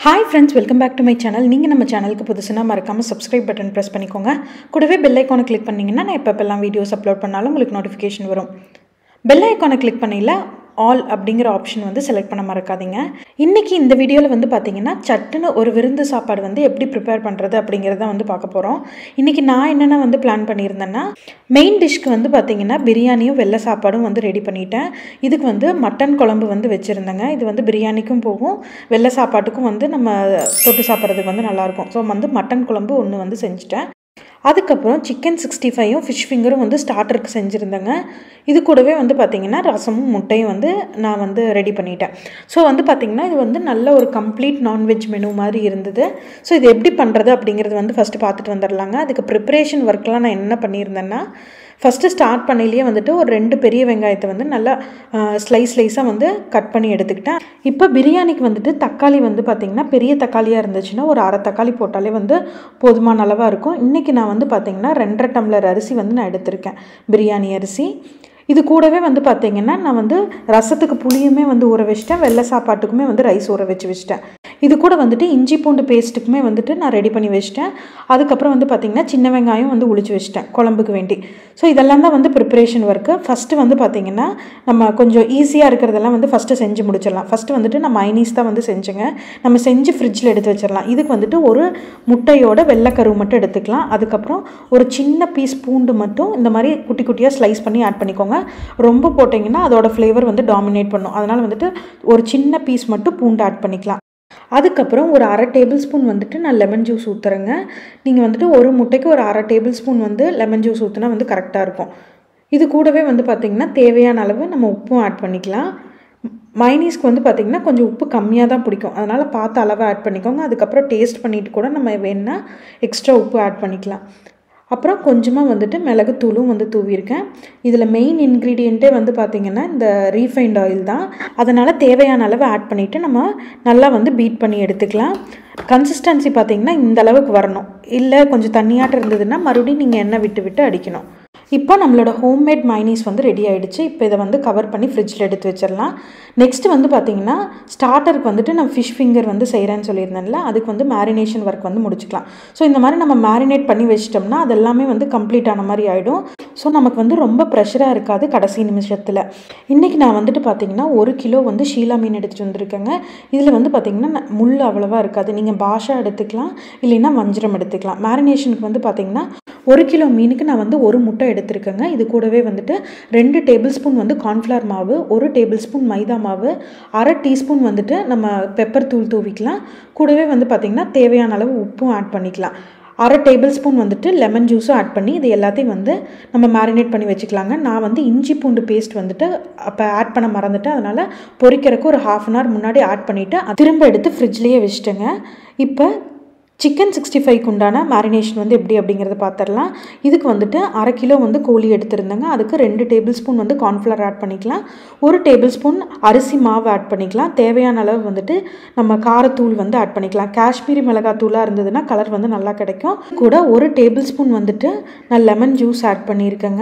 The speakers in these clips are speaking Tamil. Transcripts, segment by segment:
Hi friends welcome back to my channel நீங்கள் நம்ம சேனலுக்கு புதுசுனா மறக்காமல் சப்ஸ்கிரைப் பட்டன் ப்ரெஸ் பண்ணிக்கோங்க கூடவே பெல் ஐக்கானை கிளிக் பண்ணிங்கன்னா நான் எப்பப்பெல்லாம் வீடியோஸ் அப்லோட் பண்ணாலும் உங்களுக்கு நோட்டிஃபிகேஷன் வரும் பெல் ஐக்கானை கிளிக் பண்ணையில் ஆல் அப்படிங்கிற ஆப்ஷன் வந்து செலக்ட் பண்ண மறக்காதீங்க இன்றைக்கி இந்த வீடியோவில் வந்து பார்த்தீங்கன்னா சட்டுன்னு ஒரு விருந்து சாப்பாடு வந்து எப்படி ப்ரிப்பேர் பண்ணுறது அப்படிங்கிறத வந்து பார்க்க போகிறோம் இன்றைக்கி நான் என்னென்ன வந்து பிளான் பண்ணியிருந்தேன்னா மெயின் டிஷ்க்கு வந்து பார்த்தீங்கன்னா பிரியாணியும் வெள்ளை சாப்பாடும் வந்து ரெடி பண்ணிட்டேன் இதுக்கு வந்து மட்டன் குழம்பு வந்து வச்சுருந்தேங்க இது வந்து பிரியாணிக்கும் போகும் வெள்ளை சாப்பாட்டுக்கும் வந்து நம்ம தொட்டு சாப்பிட்றதுக்கு வந்து நல்லாயிருக்கும் ஸோ வந்து மட்டன் குழம்பு ஒன்று வந்து செஞ்சுட்டேன் அதுக்கப்புறம் சிக்கன் சிக்ஸ்டி ஃபைவும் ஃபிஷ் ஃபிங்கரும் வந்து ஸ்டார்டருக்கு செஞ்சுருந்தேங்க இது கூடவே வந்து பார்த்திங்கன்னா ரசமும் முட்டையும் வந்து நான் வந்து ரெடி பண்ணிட்டேன் ஸோ வந்து பார்த்திங்கன்னா இது வந்து நல்ல ஒரு கம்ப்ளீட் நான்வெஜ் மெனு மாதிரி இருந்தது ஸோ இது எப்படி பண்ணுறது அப்படிங்கிறது வந்து ஃபஸ்ட்டு பார்த்துட்டு வந்துடலாங்க அதுக்கு ப்ரிப்பரேஷன் ஒர்க்லாம் நான் என்ன பண்ணியிருந்தேன்னா ஃபஸ்ட்டு ஸ்டார்ட் பண்ணிலேயே வந்துட்டு ஒரு ரெண்டு பெரிய வெங்காயத்தை வந்து நல்லா ஸ்லைஸ் ஸ்லைஸாக வந்து கட் பண்ணி எடுத்துக்கிட்டேன் இப்போ பிரியாணிக்கு வந்துட்டு தக்காளி வந்து பார்த்திங்கன்னா பெரிய தக்காளியாக இருந்துச்சுன்னா ஒரு அரை தக்காளி போட்டாலே வந்து போதுமான அளவாக இருக்கும் இன்றைக்கி நான் வந்து பார்த்திங்கன்னா ரெண்டரை டம்ளர் அரிசி வந்து நான் எடுத்திருக்கேன் பிரியாணி அரிசி இது கூடவே வந்து பார்த்திங்கன்னா நான் வந்து ரசத்துக்கு புளியுமே வந்து ஊற வச்சிட்டேன் வெள்ளை சாப்பாட்டுக்குமே வந்து ரைஸ் ஊற வச்சு வச்சிட்டேன் இது கூட வந்துட்டு இஞ்சி பூண்டு பேஸ்ட்டுக்குமே வந்துட்டு நான் ரெடி பண்ணி வச்சிட்டேன் அதுக்கப்புறம் வந்து பார்த்திங்கன்னா சின்ன வெங்காயம் வந்து உளிச்சு வச்சிட்டேன் குழம்புக்கு வேண்டி ஸோ இதெல்லாம் தான் வந்து ப்ரிப்பரேஷன் ஒர்க்கு ஃபஸ்ட்டு வந்து பார்த்திங்கன்னா நம்ம கொஞ்சம் ஈஸியாக இருக்கிறதெல்லாம் வந்து ஃபஸ்ட்டு செஞ்சு முடிச்சிடலாம் ஃபஸ்ட்டு வந்துட்டு நான் மைனீஸ் தான் வந்து செஞ்சுங்க நம்ம செஞ்சு ஃப்ரிட்ஜில் எடுத்து வச்சிடலாம் இதுக்கு வந்துட்டு ஒரு முட்டையோட வெள்ளைக்கரு மட்டும் எடுத்துக்கலாம் அதுக்கப்புறம் ஒரு சின்ன பீஸ் பூண்டு மட்டும் இந்த மாதிரி குட்டி குட்டியாக ஸ்லைஸ் பண்ணி ஆட் பண்ணிக்கோங்க ரொம்ப போட்டிங்கன்னா அதோட ஃப்ளேவர் வந்து டாமினேட் பண்ணும் அதனால் வந்துட்டு ஒரு சின்ன பீஸ் மட்டும் பூண்டு ஆட் பண்ணிக்கலாம் அதுக்கப்புறம் ஒரு அரை டேபிள் ஸ்பூன் வந்துட்டு நான் லெமன் ஜூஸ் ஊற்றுறேங்க நீங்கள் வந்துட்டு ஒரு முட்டைக்கு ஒரு அரை டேபிள் ஸ்பூன் வந்து லெமன் ஜூஸ் ஊற்றினா வந்து கரெக்டாக இருக்கும் இது கூடவே வந்து பார்த்திங்கன்னா தேவையான அளவு நம்ம உப்பும் ஆட் பண்ணிக்கலாம் மைனீஸ்க்கு வந்து பார்த்திங்கன்னா கொஞ்சம் உப்பு கம்மியாக தான் பிடிக்கும் அதனால் பார்த்து அளவை ஆட் பண்ணிக்கோங்க அதுக்கப்புறம் டேஸ்ட் பண்ணிவிட்டு கூட நம்ம வேணால் எக்ஸ்ட்ரா உப்பு ஆட் பண்ணிக்கலாம் அப்புறம் கொஞ்சமாக வந்துட்டு மிளகுத்தூளும் வந்து தூவியிருக்கேன் இதில் மெயின் இன்க்ரீடியண்ட்டே வந்து பார்த்திங்கன்னா இந்த ரீஃபைண்ட் ஆயில் தான் அதனால் தேவையான அளவு ஆட் பண்ணிவிட்டு நம்ம நல்லா வந்து பீட் பண்ணி எடுத்துக்கலாம் கன்சிஸ்டன்சி பார்த்திங்கன்னா இந்த அளவுக்கு வரணும் இல்லை கொஞ்சம் தண்ணியாட்டம் இருந்ததுன்னா மறுபடியும் நீங்கள் எண்ணெய் விட்டு விட்டு அடிக்கணும் இப்போ நம்மளோட ஹோம்மேட் மைனீஸ் வந்து ரெடி ஆகிடுச்சு இப்போ இதை வந்து கவர் பண்ணி ஃப்ரிட்ஜில் எடுத்து வச்சிடலாம் நெக்ஸ்ட்டு வந்து பார்த்திங்கன்னா ஸ்டார்டருக்கு வந்துட்டு நான் ஃபிஷ் ஃபிங்கர் வந்து செய்கிறேன்னு சொல்லியிருந்தேன்ல அதுக்கு வந்து மேரினேஷன் ஒர்க் வந்து முடிச்சுக்கலாம் ஸோ இந்த மாதிரி நம்ம மேரினேட் பண்ணி வச்சிட்டோம்னா அது எல்லாமே வந்து கம்ப்ளீட் ஆன மாதிரி ஆகிடும் ஸோ நமக்கு வந்து ரொம்ப ப்ரெஷராக இருக்காது கடைசி நிமிஷத்தில் இன்றைக்கி நான் வந்துட்டு பார்த்திங்கன்னா ஒரு கிலோ வந்து ஷீலா மீன் எடுத்துகிட்டு வந்திருக்கேங்க இதில் வந்து பார்த்திங்கன்னா முள் அவ்வளோவா இருக்காது நீங்கள் பாஷா எடுத்துக்கலாம் இல்லைன்னா வஞ்சிரம் எடுத்துக்கலாம் மேரினேஷனுக்கு வந்து பார்த்திங்கன்னா ஒரு கிலோ மீனுக்கு நான் வந்து ஒரு முட்டை எடுத்திருக்கேங்க இது கூடவே வந்துட்டு ரெண்டு டேபிள் ஸ்பூன் வந்து கார்ன்ஃப்ளவர் மாவு ஒரு டேபிள் ஸ்பூன் மைதா மாவு அரை டீஸ்பூன் வந்துட்டு நம்ம பெப்பர் தூள் தூவிக்கலாம் கூடவே வந்து பார்த்திங்கன்னா தேவையான அளவு உப்பும் ஆட் பண்ணிக்கலாம் அரை டேபிள் ஸ்பூன் வந்துட்டு லெமன் ஜூஸும் ஆட் பண்ணி இது எல்லாத்தையும் வந்து நம்ம மேரினேட் பண்ணி வச்சுக்கலாங்க நான் வந்து இஞ்சி பூண்டு பேஸ்ட் வந்துட்டு அப்போ ஆட் பண்ண மறந்துட்டேன் அதனால் பொரிக்கிறதுக்கு ஒரு ஹாஃப் அன் ஹவர் முன்னாடி ஆட் பண்ணிவிட்டு திரும்ப எடுத்து ஃப்ரிட்ஜ்லேயே வச்சுட்டேங்க இப்போ சிக்கன் சிக்ஸ்டி ஃபைவ்க்கு உண்டான மேரினேஷன் வந்து எப்படி அப்படிங்கிறத பார்த்துடலாம் இதுக்கு வந்துட்டு அரை கிலோ வந்து கோழி எடுத்திருந்தேங்க அதுக்கு ரெண்டு டேபிள் ஸ்பூன் வந்து கார்ன்ஃப்ளவர் ஆட் பண்ணிக்கலாம் ஒரு டேபிள் ஸ்பூன் அரிசி மாவு ஆட் பண்ணிக்கலாம் தேவையான அளவு வந்துட்டு நம்ம காரத்தூள் வந்து ஆட் பண்ணிக்கலாம் காஷ்மீரி மிளகாத்தூளாக இருந்ததுன்னா கலர் வந்து நல்லா கிடைக்கும் கூட ஒரு டேபிள் ஸ்பூன் வந்துட்டு நான் லெமன் ஜூஸ் ஆட் பண்ணியிருக்கேங்க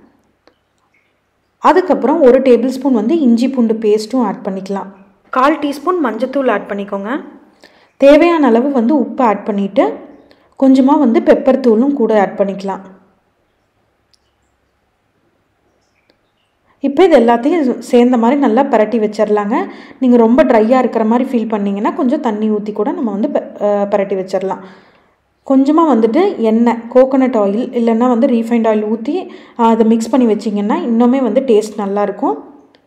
அதுக்கப்புறம் ஒரு டேபிள் ஸ்பூன் வந்து இஞ்சி பூண்டு பேஸ்ட்டும் ஆட் பண்ணிக்கலாம் கால் டீஸ்பூன் மஞ்சத்தூள் ஆட் பண்ணிக்கோங்க தேவையான அளவு வந்து உப்பு ஆட் பண்ணிவிட்டு கொஞ்சமாக வந்து பெப்பர் தூளும் கூட ஆட் பண்ணிக்கலாம் இப்போ இது எல்லாத்தையும் சேர்ந்த மாதிரி நல்லா பரட்டி வச்சிடலாங்க நீங்கள் ரொம்ப ட்ரையாக இருக்கிற மாதிரி ஃபீல் பண்ணிங்கன்னா கொஞ்சம் தண்ணி ஊற்றி கூட நம்ம வந்து பரட்டி வச்சிடலாம் கொஞ்சமாக வந்துட்டு எண்ணெய் கோகோனட் ஆயில் இல்லைன்னா வந்து ரீஃபைண்ட் ஆயில் ஊற்றி அதை மிக்ஸ் பண்ணி வச்சிங்கன்னா இன்னுமே வந்து டேஸ்ட் நல்லாயிருக்கும்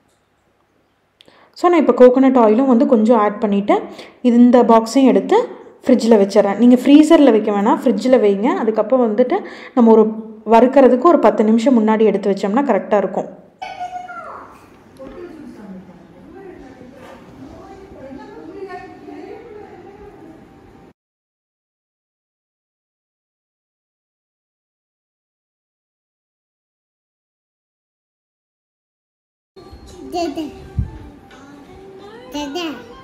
ஸோ நான் இப்போ கோகோனட் ஆயிலும் வந்து கொஞ்சம் ஆட் பண்ணிவிட்டு இந்த பாக்ஸையும் எடுத்து ஃப்ரிட்ஜில் வச்சிடறேன் நீங்கள் ஃப்ரீசரில் வைக்க வேணாம் ஃப்ரிட்ஜில் வைங்க அதுக்கப்புறம் வந்துட்டு நம்ம ஒரு வறுக்கிறதுக்கு ஒரு பத்து நிமிஷம் முன்னாடி எடுத்து வச்சோம்னா கரெக்டாக இருக்கும் Dada. Dada.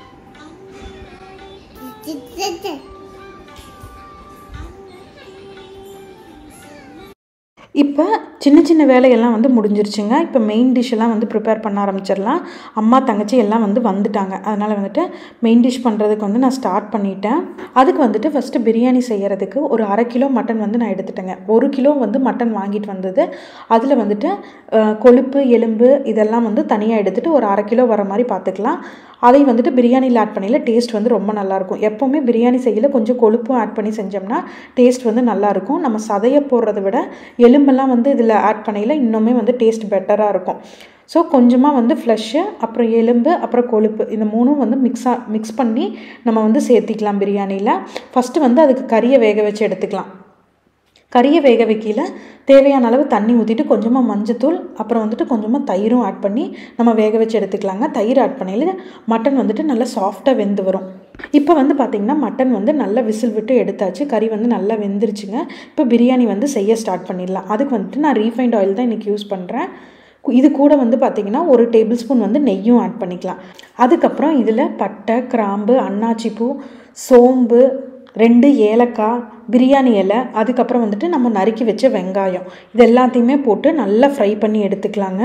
Dada. இப்போ சின்ன சின்ன வேலையெல்லாம் வந்து முடிஞ்சிருச்சுங்க இப்போ மெயின் டிஷ் எல்லாம் வந்து ப்ரிப்பேர் பண்ண ஆரம்பிச்சிடலாம் அம்மா தங்கச்சி எல்லாம் வந்து வந்துட்டாங்க அதனால் வந்துட்டு மெயின் டிஷ் பண்ணுறதுக்கு வந்து நான் ஸ்டார்ட் பண்ணிட்டேன் அதுக்கு வந்துட்டு ஃபஸ்ட்டு பிரியாணி செய்கிறதுக்கு ஒரு அரை கிலோ மட்டன் வந்து நான் எடுத்துட்டேங்க ஒரு கிலோ வந்து மட்டன் வாங்கிட்டு வந்தது அதில் வந்துட்டு அஹ், கொழுப்பு எலும்பு இதெல்லாம் வந்து தனியாக எடுத்துகிட்டு ஒரு அரை கிலோ வர மாதிரி பார்த்துக்கலாம் அதை வந்துட்டு பிரியாணியில் ஆட் பண்ணையில் டேஸ்ட் வந்து ரொம்ப நல்லாயிருக்கும் எப்போவுமே பிரியாணி செய்யல கொஞ்சம் கொழுப்பும் ஆட் பண்ணி செஞ்சோம்னா டேஸ்ட் வந்து நல்லாயிருக்கும் நம்ம சதையை போடுறத விட எலும்பெல்லாம் வந்து இதில் ஆட் பண்ணையில் இன்னுமே வந்து டேஸ்ட் பெட்டராக இருக்கும் ஸோ கொஞ்சமாக வந்து ஃப்ளஷ்ஷு அப்புறம் எலும்பு அப்புறம் கொழுப்பு இந்த மூணும் வந்து மிக்ஸாக மிக்ஸ் பண்ணி நம்ம வந்து சேர்த்திக்கலாம் பிரியாணியில் ஃபஸ்ட்டு வந்து அதுக்கு கறியை வேக வச்சு எடுத்துக்கலாம் கறியை வேக வைக்கல தேவையான அளவு தண்ணி ஊற்றிட்டு கொஞ்சமாக மஞ்சத்தூள் அப்புறம் வந்துட்டு கொஞ்சமாக தயிரும் ஆட் பண்ணி நம்ம வேக வச்சு எடுத்துக்கலாங்க தயிர் ஆட் பண்ணையில் மட்டன் வந்துட்டு நல்லா சாஃப்டாக வெந்து வரும் இப்போ வந்து பார்த்திங்கன்னா மட்டன் வந்து நல்லா விசில் விட்டு எடுத்தாச்சு கறி வந்து நல்லா வெந்துருச்சுங்க இப்போ பிரியாணி வந்து செய்ய ஸ்டார்ட் பண்ணிடலாம் அதுக்கு வந்துட்டு நான் ரீஃபைண்ட் ஆயில் தான் இன்றைக்கி யூஸ் பண்ணுறேன் இது கூட வந்து பார்த்திங்கன்னா ஒரு டேபிள் ஸ்பூன் வந்து நெய்யும் ஆட் பண்ணிக்கலாம் அதுக்கப்புறம் இதில் பட்டை கிராம்பு அன்னாச்சி பூ சோம்பு ரெண்டு ஏலக்காய் பிரியாணி இலை அதுக்கப்புறம் வந்துட்டு நம்ம நறுக்கி வச்ச வெங்காயம் இது எல்லாத்தையுமே போட்டு நல்லா ஃப்ரை பண்ணி எடுத்துக்கலாங்க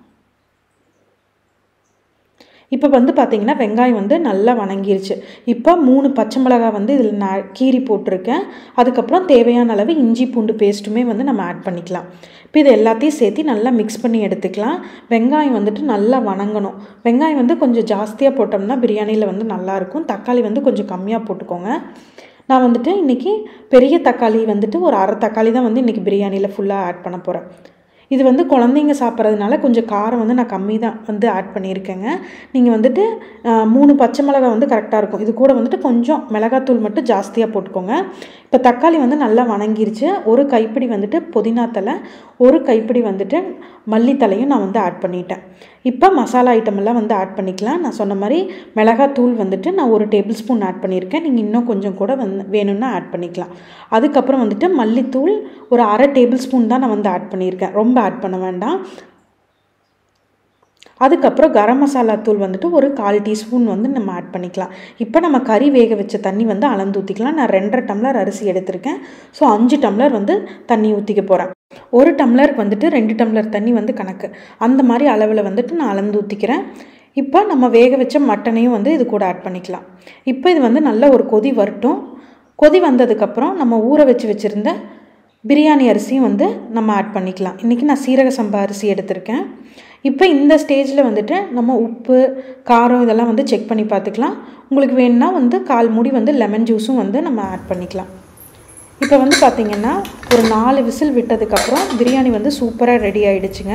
இப்போ வந்து பார்த்தீங்கன்னா வெங்காயம் வந்து நல்லா வணங்கிருச்சு இப்போ மூணு பச்சை மிளகாய் வந்து இதில் நான் கீரி போட்டிருக்கேன் அதுக்கப்புறம் தேவையான அளவு இஞ்சி பூண்டு பேஸ்ட்டுமே வந்து நம்ம ஆட் பண்ணிக்கலாம் இப்போ இது எல்லாத்தையும் சேர்த்து நல்லா மிக்ஸ் பண்ணி எடுத்துக்கலாம் வெங்காயம் வந்துட்டு நல்லா வணங்கணும் வெங்காயம் வந்து கொஞ்சம் ஜாஸ்தியாக போட்டோம்னா பிரியாணியில் வந்து நல்லாயிருக்கும் தக்காளி வந்து கொஞ்சம் கம்மியாக போட்டுக்கோங்க நான் வந்துட்டு இன்றைக்கி பெரிய தக்காளி வந்துட்டு ஒரு அரை தக்காளி தான் வந்து இன்றைக்கி பிரியாணியில் ஃபுல்லாக ஆட் பண்ண போகிறேன் இது வந்து குழந்தைங்க சாப்பிட்றதுனால கொஞ்சம் காரம் வந்து நான் கம்மி தான் வந்து ஆட் பண்ணியிருக்கேங்க நீங்கள் வந்துட்டு ஆஹ், மூணு பச்சை மிளகாய் வந்து கரெக்டாக இருக்கும் இது கூட வந்துட்டு கொஞ்சம் மிளகாத்தூள் மட்டும் ஜாஸ்தியாக போட்டுக்கோங்க இப்போ தக்காளி வந்து நல்லா வணங்கிருச்சு ஒரு கைப்பிடி வந்துட்டு புதினா தலை ஒரு கைப்பிடி வந்துட்டு மல்லித்தலையும் நான் வந்து ஆட் பண்ணிட்டேன் இப்போ மசாலா ஐட்டம் எல்லாம் வந்து ஆட் பண்ணிக்கலாம் நான் சொன்ன மாதிரி மிளகாத்தூள் வந்துட்டு நான் ஒரு டேபிள் ஸ்பூன் ஆட் பண்ணியிருக்கேன் நீங்கள் இன்னும் கொஞ்சம் கூட வந்து வேணும்னா ஆட் பண்ணிக்கலாம் அதுக்கப்புறம் வந்துட்டு மல்லித்தூள் ஒரு அரை டேபிள் ஸ்பூன் தான் நான் வந்து ஆட் பண்ணியிருக்கேன் ரொம்ப ஆட் பண்ண வேண்டாம் அதுக்கப்புறம் கரம் மசாலா தூள் வந்துட்டு ஒரு கால் டீஸ்பூன் வந்து நம்ம ஆட் பண்ணிக்கலாம் இப்போ நம்ம கறி வேக வச்ச தண்ணி வந்து அளந்து ஊற்றிக்கலாம் நான் ரெண்டரை டம்ளர் அரிசி எடுத்திருக்கேன் ஸோ அஞ்சு டம்ளர் வந்து தண்ணி ஊற்றிக்க போகிறேன் ஒரு டம்ளருக்கு வந்துட்டு ரெண்டு டம்ளர் தண்ணி வந்து கணக்கு அந்த மாதிரி அளவில் வந்துட்டு நான் அளந்து ஊற்றிக்கிறேன் இப்போ நம்ம வேக வச்ச மட்டனையும் வந்து இது கூட ஆட் பண்ணிக்கலாம் இப்போ இது வந்து நல்ல ஒரு கொதி வரட்டும் கொதி வந்ததுக்கப்புறம் நம்ம ஊற வச்சு வச்சுருந்த பிரியாணி அரிசியும் வந்து நம்ம ஆட் பண்ணிக்கலாம் இன்றைக்கி நான் சீரக சம்பா அரிசி எடுத்திருக்கேன் இப்போ இந்த ஸ்டேஜில் வந்துட்டு நம்ம உப்பு காரம் இதெல்லாம் வந்து செக் பண்ணி பார்த்துக்கலாம் உங்களுக்கு வேணும்னா வந்து கால் மூடி வந்து லெமன் ஜூஸும் வந்து நம்ம ஆட் பண்ணிக்கலாம் இப்போ வந்து பார்த்திங்கன்னா ஒரு நாலு விசில் விட்டதுக்கப்புறம் பிரியாணி வந்து சூப்பராக ரெடி ஆயிடுச்சுங்க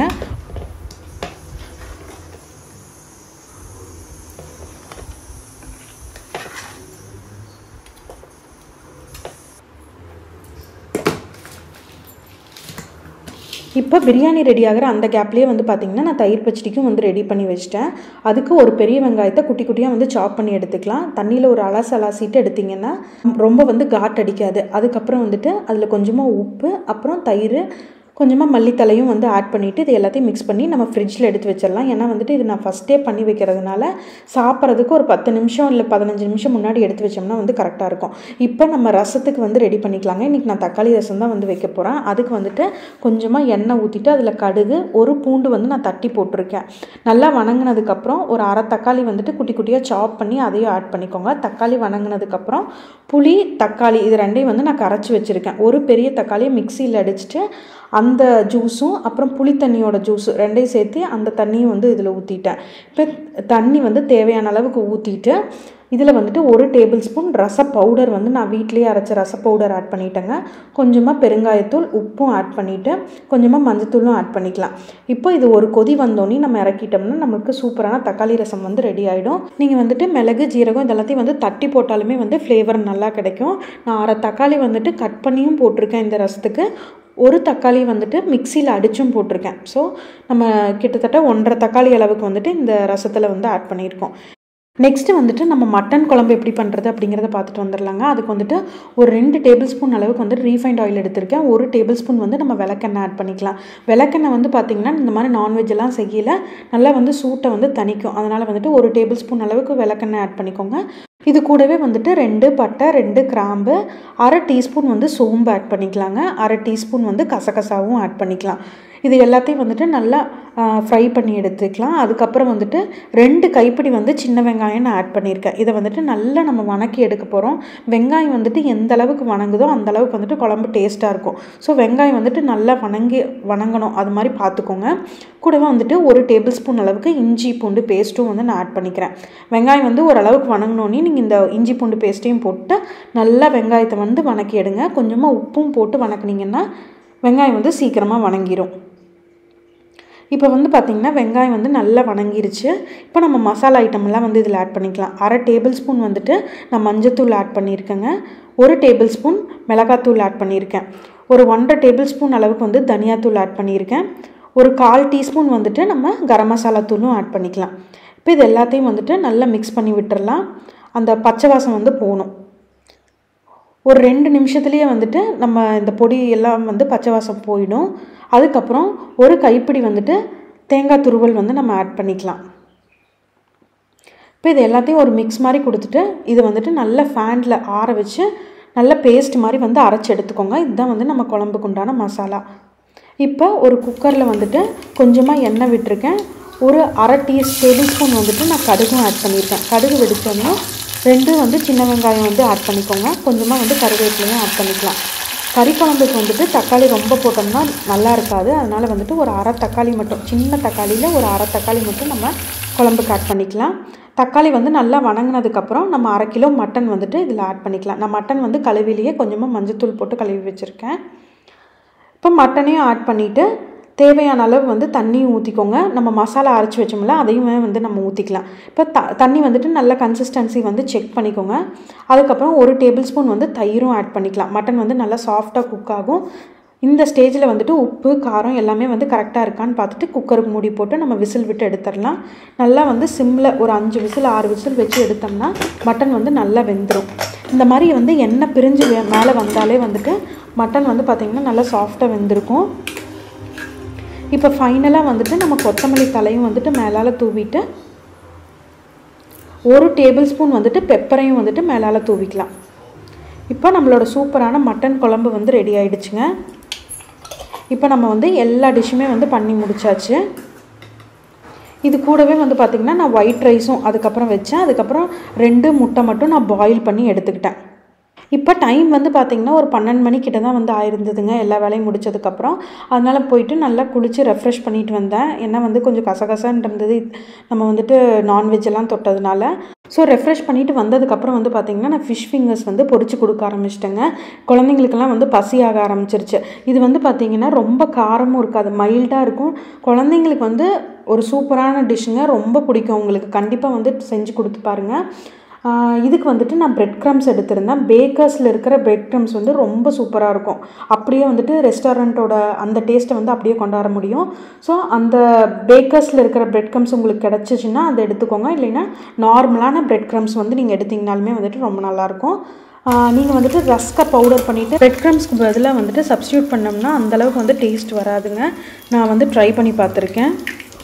இப்போ பிரியாணி ரெடி ஆகிற அந்த கேப்லேயே வந்து பார்த்திங்கன்னா நான் தயிர் பச்சடிக்கும் வந்து ரெடி பண்ணி வச்சிட்டேன் அதுக்கு ஒரு பெரிய வெங்காயத்தை குட்டி குட்டியாக வந்து சாப் பண்ணி எடுத்துக்கலாம் தண்ணியில் ஒரு அலசு அலாசிட்டு எடுத்திங்கன்னா ரொம்ப வந்து காட் அடிக்காது அதுக்கப்புறம் வந்துட்டு அதில் கொஞ்சமாக உப்பு அப்புறம் தயிர் கொஞ்சமாக மல்லித்தலையும் வந்து ஆட் பண்ணிவிட்டு இது எல்லாத்தையும் மிக்ஸ் பண்ணி நம்ம ஃப்ரிட்ஜில் எடுத்து வச்சிடலாம் ஏன்னா வந்துட்டு இது நான் ஃபஸ்ட்டே பண்ணி வைக்கிறதுனால சாப்பிட்றதுக்கு ஒரு பத்து நிமிஷம் இல்லை பதினஞ்சு நிமிஷம் முன்னாடி எடுத்து வச்சோம்னா வந்து கரெக்டாக இருக்கும் இப்போ நம்ம ரசத்துக்கு வந்து ரெடி பண்ணிக்கலாங்க இன்றைக்கி நான் தக்காளி ரசம் தான் வந்து வைக்க போகிறேன் அதுக்கு வந்துட்டு கொஞ்சமாக எண்ணெய் ஊற்றிட்டு அதில் கடுகு ஒரு பூண்டு வந்து நான் தட்டி போட்டிருக்கேன் நல்லா வணங்கினதுக்கப்புறம் ஒரு அரை தக்காளி வந்துட்டு குட்டி குட்டியாக சாப் பண்ணி அதையும் ஆட் பண்ணிக்கோங்க தக்காளி வணங்கினதுக்கப்புறம் புளி தக்காளி இது ரெண்டையும் வந்து நான் கரைச்சி வச்சுருக்கேன் ஒரு பெரிய தக்காளியை மிக்சியில் அடிச்சுட்டு அந்த ஜூஸும் அப்புறம் புளி தண்ணியோட ஜூஸு ரெண்டையும் சேர்த்து அந்த தண்ணியும் வந்து இதில் ஊற்றிட்டேன் இப்போ தண்ணி வந்து தேவையான அளவுக்கு ஊற்றிட்டு இதில் வந்துட்டு ஒரு டேபிள் ஸ்பூன் ரச பவுடர் வந்து நான் வீட்டிலேயே அரைச்ச ரச பவுடர் ஆட் பண்ணிட்டேங்க கொஞ்சமாக பெருங்காயத்தூள் உப்பும் ஆட் பண்ணிவிட்டு கொஞ்சமாக மஞ்சத்தூளும் ஆட் பண்ணிக்கலாம் இப்போ இது ஒரு கொதி வந்தோடனே நம்ம இறக்கிட்டோம்னா நமக்கு சூப்பரான தக்காளி ரசம் வந்து ரெடி ஆகிடும் நீங்கள் வந்துட்டு மிளகு ஜீரகம் இதெல்லாத்தையும் வந்து தட்டி போட்டாலுமே வந்து ஃப்ளேவர் நல்லா கிடைக்கும் நான் அரை தக்காளி வந்துட்டு கட் பண்ணியும் போட்டிருக்கேன் இந்த ரசத்துக்கு ஒரு தக்காளி வந்துட்டு மிக்சியில் அடிச்சும் போட்டிருக்கேன் ஸோ நம்ம கிட்டத்தட்ட ஒன்றரை தக்காளி அளவுக்கு வந்துட்டு இந்த ரசத்தில் வந்து ஆட் பண்ணியிருக்கோம் நெக்ஸ்ட்டு வந்துட்டு நம்ம மட்டன் குழம்பு எப்படி பண்ணுறது அப்படிங்கிறத பார்த்துட்டு வந்துடலாங்க அதுக்கு வந்துட்டு ஒரு ரெண்டு டேபிள் ஸ்பூன் அளவுக்கு வந்து ரீஃபைண்ட் ஆயில் எடுத்திருக்கேன் ஒரு டேபிள் ஸ்பூன் வந்து நம்ம விளக்கெண்ணெய் ஆட் பண்ணிக்கலாம் விளக்கெண்ணெய் வந்து பார்த்திங்கன்னா இந்த மாதிரி நான்வெஜ் எல்லாம் செய்யல நல்லா வந்து சூட்டை வந்து தணிக்கும் அதனால் வந்துட்டு ஒரு டேபிள் ஸ்பூன் அளவுக்கு விளக்கெண்ணெய் ஆட் பண்ணிக்கோங்க இது கூடவே வந்துட்டு ரெண்டு பட்டை ரெண்டு கிராம்பு அரை டீஸ்பூன் வந்து சோம்பு ஆட் பண்ணிக்கலாங்க அரை டீஸ்பூன் வந்து கசகசாவும் ஆட் பண்ணிக்கலாம் இது எல்லாத்தையும் வந்துட்டு நல்லா ஃப்ரை பண்ணி எடுத்துக்கலாம் அதுக்கப்புறம் வந்துட்டு ரெண்டு கைப்பிடி வந்து சின்ன வெங்காயம் நான் ஆட் பண்ணியிருக்கேன் இதை வந்துட்டு நல்லா நம்ம வணக்கி எடுக்க போகிறோம் வெங்காயம் வந்துட்டு எந்த அளவுக்கு வணங்குதோ அந்த அளவுக்கு வந்துட்டு குழம்பு டேஸ்ட்டாக இருக்கும் ஸோ வெங்காயம் வந்துட்டு நல்லா வணங்கி வணங்கணும் அது மாதிரி பார்த்துக்கோங்க கூடவே வந்துட்டு ஒரு டேபிள் ஸ்பூன் அளவுக்கு இஞ்சி பூண்டு பேஸ்ட்டும் வந்து நான் ஆட் பண்ணிக்கிறேன் வெங்காயம் வந்து ஓரளவுக்கு வணங்கினோன்னே நீங்கள் இந்த இஞ்சி பூண்டு பேஸ்ட்டையும் போட்டு நல்லா வெங்காயத்தை வந்து வணக்கி எடுங்க கொஞ்சமாக உப்பும் போட்டு வணக்குனீங்கன்னா வெங்காயம் வந்து சீக்கிரமாக வணங்கிரும் இப்போ வந்து பார்த்திங்கன்னா வெங்காயம் வந்து நல்லா வணங்கிருச்சு இப்போ நம்ம மசாலா ஐட்டம்லாம் வந்து இதில் ஆட் பண்ணிக்கலாம் அரை டேபிள் ஸ்பூன் வந்துட்டு நான் மஞ்சத்தூள் ஆட் பண்ணியிருக்கேங்க ஒரு டேபிள் ஸ்பூன் மிளகாத்தூள் ஆட் பண்ணியிருக்கேன் ஒரு ஒன்றரை டேபிள் ஸ்பூன் அளவுக்கு வந்து தனியாத்தூள் ஆட் பண்ணியிருக்கேன் ஒரு கால் டீஸ்பூன் வந்துட்டு நம்ம கரம் மசாலா தூளும் ஆட் பண்ணிக்கலாம் இப்போ இது எல்லாத்தையும் வந்துட்டு நல்லா மிக்ஸ் பண்ணி விட்டுறலாம் அந்த பச்சை வாசம் வந்து போகணும் ஒரு ரெண்டு நிமிஷத்துலேயே வந்துட்டு நம்ம இந்த பொடி எல்லாம் வந்து பச்சை வாசம் போயிடும் அதுக்கப்புறம் ஒரு கைப்பிடி வந்துட்டு தேங்காய் துருவல் வந்து நம்ம ஆட் பண்ணிக்கலாம் இப்போ இது எல்லாத்தையும் ஒரு மிக்ஸ் மாதிரி கொடுத்துட்டு இது வந்துட்டு நல்ல ஃபேனில் ஆற வச்சு நல்ல பேஸ்ட் மாதிரி வந்து அரைச்சி எடுத்துக்கோங்க இதுதான் வந்து நம்ம குழம்புக்கு உண்டான மசாலா இப்போ ஒரு குக்கரில் வந்துட்டு கொஞ்சமாக எண்ணெய் விட்டுருக்கேன் ஒரு அரை டீ டேபிள் ஸ்பூன் வந்துட்டு நான் கடுகும் ஆட் பண்ணியிருக்கேன் கடுகு வெடிச்சோன்னா ரெண்டு வந்து சின்ன வெங்காயம் வந்து ஆட் பண்ணிக்கோங்க கொஞ்சமாக வந்து கருவேப்பிலையும் ஆட் பண்ணிக்கலாம் கறி குழம்புக்கு வந்துட்டு தக்காளி ரொம்ப போட்டோம்னா நல்லா இருக்காது அதனால் வந்துட்டு ஒரு அரை தக்காளி மட்டும் சின்ன தக்காளியில் ஒரு அரை தக்காளி மட்டும் நம்ம குழம்புக்கு ஆட் பண்ணிக்கலாம் தக்காளி வந்து நல்லா வணங்கினதுக்கப்புறம் நம்ம அரை கிலோ மட்டன் வந்துட்டு இதில் ஆட் பண்ணிக்கலாம் நான் மட்டன் வந்து கழுவிலேயே கொஞ்சமாக மஞ்சத்தூள் போட்டு கழுவி வச்சுருக்கேன் இப்போ மட்டனையும் ஆட் பண்ணிவிட்டு தேவையான அளவு வந்து தண்ணியும் ஊற்றிக்கோங்க நம்ம மசாலா அரைச்சி வச்சோம்ல அதையுமே வந்து நம்ம ஊற்றிக்கலாம் இப்போ த தண்ணி வந்துட்டு நல்ல கன்சிஸ்டன்சி வந்து செக் பண்ணிக்கோங்க அதுக்கப்புறம் ஒரு டேபிள் ஸ்பூன் வந்து தயிரும் ஆட் பண்ணிக்கலாம் மட்டன் வந்து நல்லா சாஃப்டாக குக் ஆகும் இந்த ஸ்டேஜில் வந்துட்டு உப்பு காரம் எல்லாமே வந்து கரெக்டாக இருக்கான்னு பார்த்துட்டு குக்கருக்கு மூடி போட்டு நம்ம விசில் விட்டு எடுத்துடலாம் நல்லா வந்து சிம்மில் ஒரு அஞ்சு விசில் ஆறு விசில் வச்சு எடுத்தோம்னா மட்டன் வந்து நல்லா வெந்துடும் இந்த மாதிரி வந்து எண்ணெய் பிரிஞ்சு வே- மேலே வந்தாலே வந்துட்டு மட்டன் வந்து பார்த்திங்கன்னா நல்லா சாஃப்டாக வெந்திருக்கும் இப்போ ஃபைனலாக வந்துட்டு நம்ம கொத்தமல்லி தலையும் வந்துட்டு மேலால் தூவிட்டு ஒரு டேபிள் ஸ்பூன் வந்துட்டு பெப்பரையும் வந்துட்டு மேலால் தூவிக்கலாம் இப்போ நம்மளோட சூப்பரான மட்டன் குழம்பு வந்து ரெடி ஆயிடுச்சுங்க இப்போ நம்ம வந்து எல்லா டிஷ்ஷுமே வந்து பண்ணி முடிச்சாச்சு இது கூடவே வந்து பார்த்திங்கன்னா நான் ஒயிட் ரைஸும் அதுக்கப்புறம் வச்சேன் அதுக்கப்புறம் ரெண்டு முட்டை மட்டும் நான் பாயில் பண்ணி எடுத்துக்கிட்டேன் இப்போ டைம் வந்து பார்த்திங்கன்னா ஒரு பன்னெண்டு மணிக்கிட்ட தான் வந்து ஆயிருந்ததுங்க எல்லா வேலையும் முடிச்சதுக்கப்புறம் அதனால் போயிட்டு நல்லா குளித்து ரெஃப்ரெஷ் பண்ணிட்டு வந்தேன் ஏன்னா வந்து கொஞ்சம் கசகசன்னு இருந்தது நம்ம வந்துட்டு நான்வெஜ் எல்லாம் தொட்டதுனால ஸோ ரெஃப்ரெஷ் பண்ணிட்டு வந்ததுக்கப்புறம் வந்து பார்த்திங்கன்னா நான் ஃபிஷ் ஃபிங்கர்ஸ் வந்து பொரிச்சு கொடுக்க ஆரம்பிச்சிட்டேங்க குழந்தைங்களுக்கெல்லாம் வந்து பசியாக ஆரம்பிச்சிருச்சு இது வந்து பார்த்திங்கன்னா ரொம்ப காரமும் இருக்காது மைல்டாக இருக்கும் குழந்தைங்களுக்கு வந்து ஒரு சூப்பரான டிஷ்ஷுங்க ரொம்ப பிடிக்கும் உங்களுக்கு கண்டிப்பாக வந்து செஞ்சு கொடுத்து பாருங்கள் ஆஹ் இதுக்கு வந்துட்டு நான் பிரெட் க்ரம்ஸ் எடுத்திருந்தேன் பேக்கர்ஸில் இருக்கிற பிரெட் க்ரம்ஸ் வந்து ரொம்ப சூப்பராக இருக்கும் அப்படியே வந்துட்டு ரெஸ்டாரண்ட்டோட அந்த டேஸ்ட்டை வந்து அப்படியே கொண்டாட முடியும் ஸோ அந்த பேக்கர்ஸில் இருக்கிற பிரெட் க்ரம்ஸ் உங்களுக்கு கிடச்சிச்சின்னா அதை எடுத்துக்கோங்க இல்லைன்னா நார்மலான பிரெட் க்ரம்ஸ் வந்து நீங்கள் எடுத்தீங்கனாலுமே வந்துட்டு ரொம்ப நல்லாயிருக்கும் நீங்கள் வந்துட்டு ரஸ்கை பவுடர் பண்ணிவிட்டு பிரெட் க்ரம்ஸ்க்கு பதிலாக வந்துட்டு சப்ஸ்டியூட் பண்ணோம்னா அந்தளவுக்கு வந்து டேஸ்ட் வராதுங்க நான் வந்து ட்ரை பண்ணி பார்த்துருக்கேன்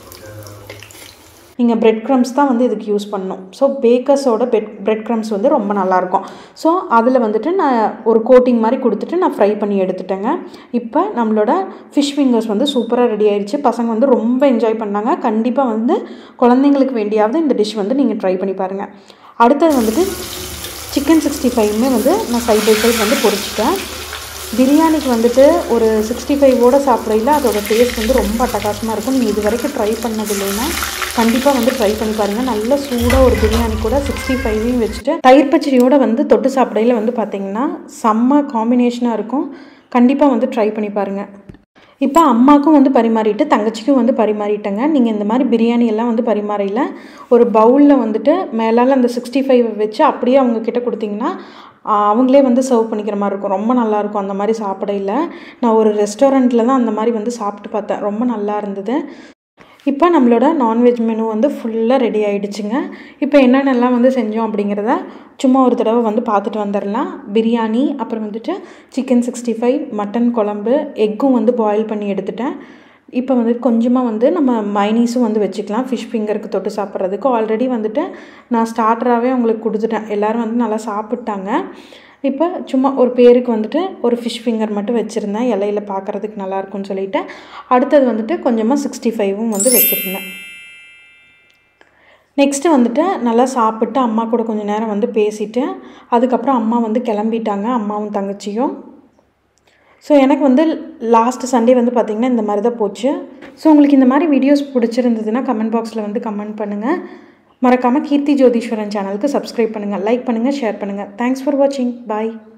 நீங்கள் பிரெட் க்ரம்ஸ் தான் வந்து இதுக்கு யூஸ் பண்ணணும் ஸோ பேக்கர்ஸோட பெட் பிரெட் க்ரம்ஸ் வந்து ரொம்ப நல்லாயிருக்கும் ஸோ அதில் வந்துட்டு நான் ஒரு கோட்டிங் மாதிரி கொடுத்துட்டு நான் ஃப்ரை பண்ணி எடுத்துட்டேங்க இப்போ நம்மளோட ஃபிஷ் ஃபிங்கர்ஸ் வந்து சூப்பராக ரெடி ஆயிடுச்சு பசங்க வந்து ரொம்ப என்ஜாய் பண்ணாங்க கண்டிப்பாக வந்து குழந்தைங்களுக்கு வேண்டியாவது இந்த டிஷ் வந்து நீங்கள் ட்ரை பண்ணி பாருங்கள் அடுத்தது வந்துட்டு சிக்கன் சிக்ஸ்டி ஃபைவ்மே வந்து நான் சைட் பை சைட் வந்து பொரிச்சிட்டேன் பிரியாணிக்கு வந்துட்டு ஒரு சிக்ஸ்டி ஃபைவோட சாப்பிட்றதுல அதோட டேஸ்ட் வந்து ரொம்ப அட்டகாசமாக இருக்கும் நீங்கள் இது வரைக்கும் ட்ரை பண்ணது இல்லைன்னா கண்டிப்பாக வந்து ட்ரை பண்ணி பாருங்கள் நல்ல சூடாக ஒரு பிரியாணி கூட சிக்ஸ்டி ஃபைவையும் வச்சுட்டு தயிர் பச்சடியோட வந்து தொட்டு சாப்பிடையில வந்து பார்த்தீங்கன்னா செம்ம காம்பினேஷனாக இருக்கும் கண்டிப்பாக வந்து ட்ரை பண்ணி பாருங்கள் இப்போ அம்மாக்கும் வந்து பரிமாறிட்டு தங்கச்சிக்கும் வந்து பரிமாறிட்டேங்க நீங்கள் இந்த மாதிரி பிரியாணி எல்லாம் வந்து பரிமாறையில் ஒரு பவுலில் வந்துட்டு மேலால் அந்த சிக்ஸ்டி ஃபைவ் வச்சு அப்படியே அவங்க கிட்ட கொடுத்தீங்கன்னா ஆ, அவங்களே வந்து சர்வ் பண்ணிக்கிற மாதிரி இருக்கும் ரொம்ப நல்லாயிருக்கும் அந்த மாதிரி சாப்பிடையில நான் ஒரு ரெஸ்டாரண்ட்டில் தான் அந்த மாதிரி வந்து சாப்பிட்டு பார்த்தேன் ரொம்ப நல்லா இருந்தது இப்போ நம்மளோட நான்வெஜ் மெனு வந்து ஃபுல்லாக ரெடி ஆயிடுச்சுங்க இப்போ என்னென்னலாம் வந்து செஞ்சோம் அப்படிங்கிறத சும்மா ஒரு தடவை வந்து பார்த்துட்டு வந்துடலாம் பிரியாணி அப்புறம் வந்துட்டு சிக்கன் சிக்ஸ்டி ஃபைவ் மட்டன் குழம்பு எக்கும் வந்து பாயில் பண்ணி எடுத்துட்டேன் இப்போ வந்து கொஞ்சமாக வந்து நம்ம மைனீஸும் வந்து வச்சுக்கலாம் ஃபிஷ் ஃபிங்கருக்கு தொட்டு சாப்பிட்றதுக்கு ஆல்ரெடி வந்துட்டு நான் ஸ்டார்டராகவே உங்களுக்கு கொடுத்துட்டேன் எல்லோரும் வந்து நல்லா சாப்பிட்டாங்க இப்போ சும்மா ஒரு பேருக்கு வந்துட்டு ஒரு ஃபிஷ் ஃபிங்கர் மட்டும் வச்சுருந்தேன் இலையில பார்க்குறதுக்கு நல்லாயிருக்கும்னு சொல்லிட்டு அடுத்தது வந்துட்டு கொஞ்சமாக சிக்ஸ்டி ஃபைவும் வந்து வச்சுருந்தேன் நெக்ஸ்ட்டு வந்துட்டு நல்லா சாப்பிட்டு அம்மா கூட கொஞ்சம் நேரம் வந்து பேசிட்டு அதுக்கப்புறம் அம்மா வந்து கிளம்பிட்டாங்க அம்மாவும் தங்கச்சியும் ஸோ எனக்கு வந்து லாஸ்ட் சண்டே வந்து பார்த்திங்கன்னா இந்த மாதிரி தான் போச்சு ஸோ உங்களுக்கு இந்த மாதிரி வீடியோஸ் பிடிச்சிருந்ததுன்னா கமெண்ட் பாக்ஸில் வந்து கமெண்ட் பண்ணுங்கள் மறக்காமல் கீர்த்தி ஜோதீஸ்வரன் சேனலுக்கு சப்ஸ்கிரைப் பண்ணுங்கள் லைக் பண்ணுங்கள் ஷேர் பண்ணுங்கள் தேங்க்ஸ் ஃபார் வாட்சிங் பாய்